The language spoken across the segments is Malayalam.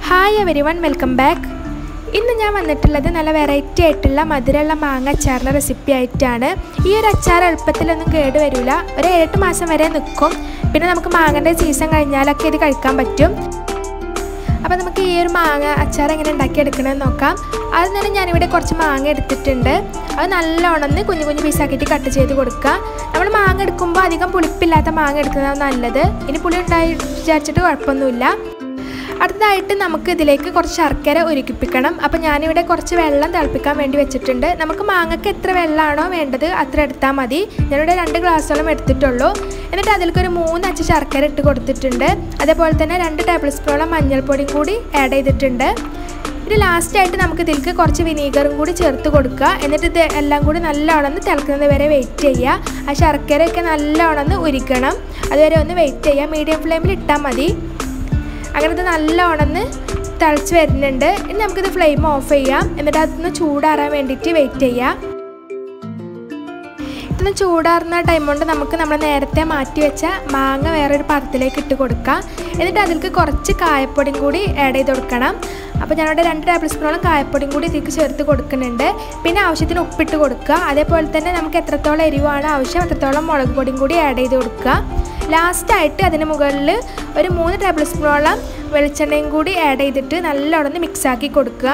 hi everyone welcome back ഇന്ന് ഞാൻ വന്നിട്ടുള്ളത് നല്ല വെറൈറ്റി ആയിട്ടുള്ള മധുരമുള്ള മാങ്ങ അച്ചാറിൻ്റെ റെസിപ്പി ആയിട്ടാണ് ഈ ഒരു അച്ചാർ എളുപ്പത്തിലൊന്നും കേട് വരില്ല ഒരു ഏഴെട്ട് മാസം വരെ നിൽക്കും പിന്നെ നമുക്ക് മാങ്ങൻ്റെ സീസൺ കഴിഞ്ഞാലൊക്കെ ഇത് കഴിക്കാൻ പറ്റും അപ്പോൾ നമുക്ക് ഈ ഒരു മാങ്ങ അച്ചാർ എങ്ങനെ ഉണ്ടാക്കിയെടുക്കണമെന്ന് നോക്കാം ആദ്യം തന്നെ ഞാനിവിടെ കുറച്ച് മാങ്ങ എടുത്തിട്ടുണ്ട് അത് നല്ലോണം കുഞ്ഞു കുഞ്ഞു പീസാക്കിയിട്ട് കട്ട് ചെയ്ത് കൊടുക്കുക നമ്മൾ മാങ്ങ എടുക്കുമ്പോൾ അധികം പുളിപ്പില്ലാത്ത മാങ്ങ എടുക്കുന്നതാണ് നല്ലത് ഇനി പുളി ഉണ്ടായി വിചാരിച്ചിട്ട് കുഴപ്പമൊന്നുമില്ല അടുത്തതായിട്ട് നമുക്ക് ഇതിലേക്ക് കുറച്ച് ശർക്കര ഒരുക്കിപ്പിക്കണം അപ്പോൾ ഞാനിവിടെ കുറച്ച് വെള്ളം തിളപ്പിക്കാൻ വേണ്ടി വെച്ചിട്ടുണ്ട് നമുക്ക് മാങ്ങയ്ക്ക് എത്ര വെള്ളമാണോ വേണ്ടത് അത്ര എടുത്താൽ മതി ഞാനിവിടെ രണ്ട് ഗ്ലാസ്സോളം എടുത്തിട്ടുള്ളൂ എന്നിട്ട് അതിലേക്ക് ഒരു മൂന്ന് അച്ച് ശർക്കര ഇട്ട് കൊടുത്തിട്ടുണ്ട് അതേപോലെ തന്നെ രണ്ട് ടേബിൾ സ്പൂണോളം മഞ്ഞൾപ്പൊടിയും കൂടി ആഡ് ചെയ്തിട്ടുണ്ട് ഇനി ലാസ്റ്റായിട്ട് നമുക്ക് ഇതിലേക്ക് കുറച്ച് വിനീഗറും കൂടി ചേർത്ത് കൊടുക്കുക എന്നിട്ട് ഇത് എല്ലാം കൂടി നല്ലോണം തിളക്കുന്നത് വരെ വെയിറ്റ് ചെയ്യുക ആ ശർക്കരയൊക്കെ നല്ലോണം ഉരുക്കണം അതുവരെ ഒന്ന് വെയിറ്റ് ചെയ്യുക മീഡിയം ഫ്ലെയിമിൽ ഇട്ടാൽ മതി അങ്ങനെ ഇത് നല്ലോണം തിളച്ച് വരുന്നുണ്ട് ഇനി നമുക്കിത് ഫ്ലെയിം ഓഫ് ചെയ്യാം എന്നിട്ട് അതൊന്ന് ചൂടാറാൻ വേണ്ടിയിട്ട് വെയിറ്റ് ചെയ്യാം ഇതൊന്ന് ചൂടാറുന്ന ടൈം കൊണ്ട് നമുക്ക് നമ്മൾ നേരത്തെ മാറ്റി വെച്ച മാങ്ങ വേറൊരു പാത്രത്തിലേക്ക് ഇട്ട് കൊടുക്കാം എന്നിട്ട് അതിലേക്ക് കുറച്ച് കായപ്പൊടിയും കൂടി ആഡ് ചെയ്ത് കൊടുക്കണം അപ്പോൾ ഞാനിവിടെ രണ്ട് ടേബിൾ സ്പൂണോളം കായപ്പൊടിയും കൂടി ഇതിലേക്ക് ചേർത്ത് കൊടുക്കുന്നുണ്ട് പിന്നെ ആവശ്യത്തിന് ഉപ്പിട്ട് കൊടുക്കുക അതേപോലെ തന്നെ നമുക്ക് എത്രത്തോളം എരിവാണ് ആവശ്യം അത്രത്തോളം മുളക് പൊടിയും കൂടി ആഡ് ചെയ്ത് കൊടുക്കുക ലാസ്റ്റായിട്ട് അതിന് മുകളിൽ ഒരു മൂന്ന് ടേബിൾ സ്പൂണോളം വെളിച്ചെണ്ണയും കൂടി ആഡ് ചെയ്തിട്ട് നല്ലോണം മിക്സാക്കി കൊടുക്കുക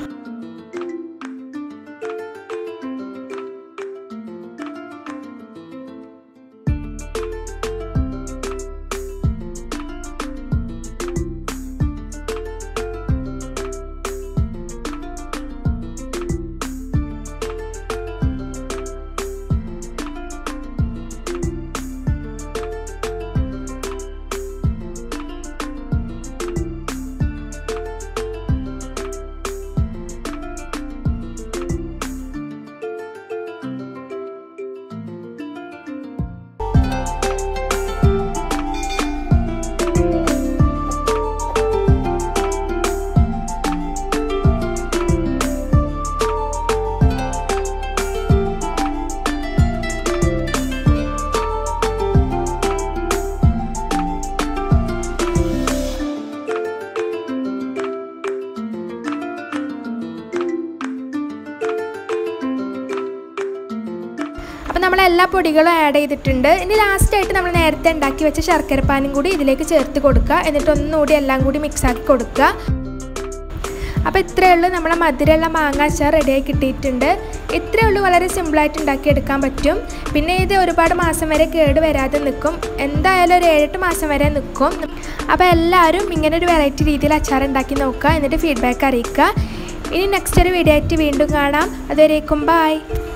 അപ്പോൾ നമ്മൾ എല്ലാ പൊടികളും ആഡ് ചെയ്തിട്ടുണ്ട് ഇനി ലാസ്റ്റായിട്ട് നമ്മൾ നേരത്തെ ഉണ്ടാക്കി വെച്ച ശർക്കരപ്പാനും കൂടി ഇതിലേക്ക് ചേർത്ത് കൊടുക്കുക എന്നിട്ട് ഒന്നുകൂടി എല്ലാം കൂടി മിക്സാക്കി കൊടുക്കുക അപ്പോൾ ഇത്രയേ ഉള്ളൂ നമ്മളെ മധുരമുള്ള മാങ്ങ അച്ചാർ റെഡിയായി കിട്ടിയിട്ടുണ്ട് ഇത്രയേ ഉള്ളൂ വളരെ സിമ്പിളായിട്ട് ഉണ്ടാക്കിയെടുക്കാൻ പറ്റും പിന്നെ ഇത് ഒരുപാട് മാസം വരെ കേട് വരാതെ നിൽക്കും എന്തായാലും ഒരു ഏഴെട്ട് മാസം വരെ നിൽക്കും അപ്പോൾ എല്ലാവരും ഇങ്ങനെ ഒരു വെറൈറ്റി രീതിയിൽ അച്ചാർ ഉണ്ടാക്കി നോക്കുക എന്നിട്ട് ഫീഡ്ബാക്ക് അറിയിക്കുക ഇനി നെക്സ്റ്റ് ഒരു വീഡിയോ ആയിട്ട് വീണ്ടും കാണാം അതുവരേക്കും ബായ്